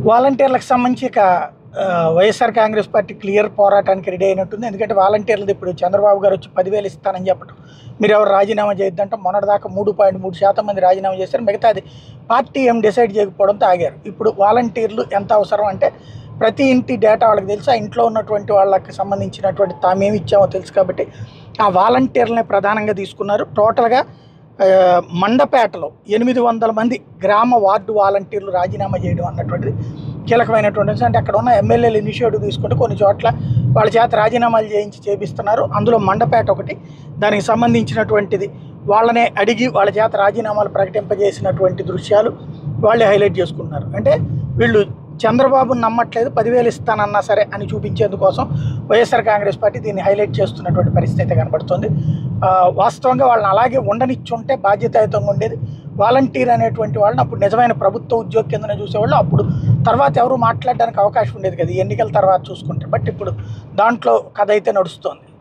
వాలంటీర్లకు సంబంధించి ఇక ఆ, వైఎస్ఆర్ కాంగ్రెస్ పార్టీ క్లియర్ పోరాటానికి రెడీ అయినట్టుంది ఎందుకంటే వాలంటీర్లు ఇప్పుడు చంద్రబాబు గారు వచ్చి పదివేలు ఇస్తానని చెప్పడం మీరు ఎవరు రాజీనామా చేయొద్దంటే మొన్నటిదాకా మూడు పాయింట్ మూడు శాతం మంది రాజీనామా చేశారు మిగతాది పార్టీ ఏం డిసైడ్ చేయకపోవడంతో ఆగారు ఇప్పుడు వాలంటీర్లు ఎంత అవసరం అంటే ప్రతి ఇంటి డేటా వాళ్ళకి తెలుసు ఆ ఇంట్లో ఉన్నటువంటి వాళ్ళకి సంబంధించినటువంటి తామేమి ఇచ్చామో తెలుసు కాబట్టి ఆ వాలంటీర్లనే ప్రధానంగా తీసుకున్నారు టోటల్గా ఆ, మండపేటలో ఎనిమిది వందల మంది గ్రామ వార్డు వాలంటీర్లు రాజీనామా చేయడం అన్నటువంటిది కీలకమైనటువంటి అంశం. అంటే అక్కడ ఉన్న ఎమ్మెల్యేలు ఇనిషియేటివ్ తీసుకుంటే కొన్ని చోట్ల వాళ్ళ చేత రాజీనామాలు చేయించి చేపిస్తున్నారు అందులో మండపేట ఒకటి దానికి సంబంధించినటువంటిది వాళ్ళనే అడిగి వాళ్ళ చేత రాజీనామాలు ప్రకటింపజేసినటువంటి దృశ్యాలు వాళ్ళే హైలైట్ చేసుకుంటున్నారు అంటే వీళ్ళు చంద్రబాబు నమ్మట్లేదు పదివేలు ఇస్తానన్నా సరే అని చూపించేందుకోసం వైఎస్ఆర్ కాంగ్రెస్ పార్టీ దీన్ని హైలైట్ చేస్తున్నటువంటి పరిస్థితి అయితే కనబడుతుంది ఆ, వాస్తవంగా వాళ్ళని అలాగే ఉండనిచ్చుంటే బాధ్యతాయుతంగా ఉండేది వాలంటీర్ అనేటువంటి వాళ్ళని అప్పుడు నిజమైన ప్రభుత్వ ఉద్యోగ కిందనే చూసేవాళ్ళు అప్పుడు తర్వాత ఎవరు మాట్లాడడానికి అవకాశం ఉండేది కదా ఈ ఎన్నికల తర్వాత చూసుకుంటే బట్ ఇప్పుడు దాంట్లో కథ అయితే నడుస్తోంది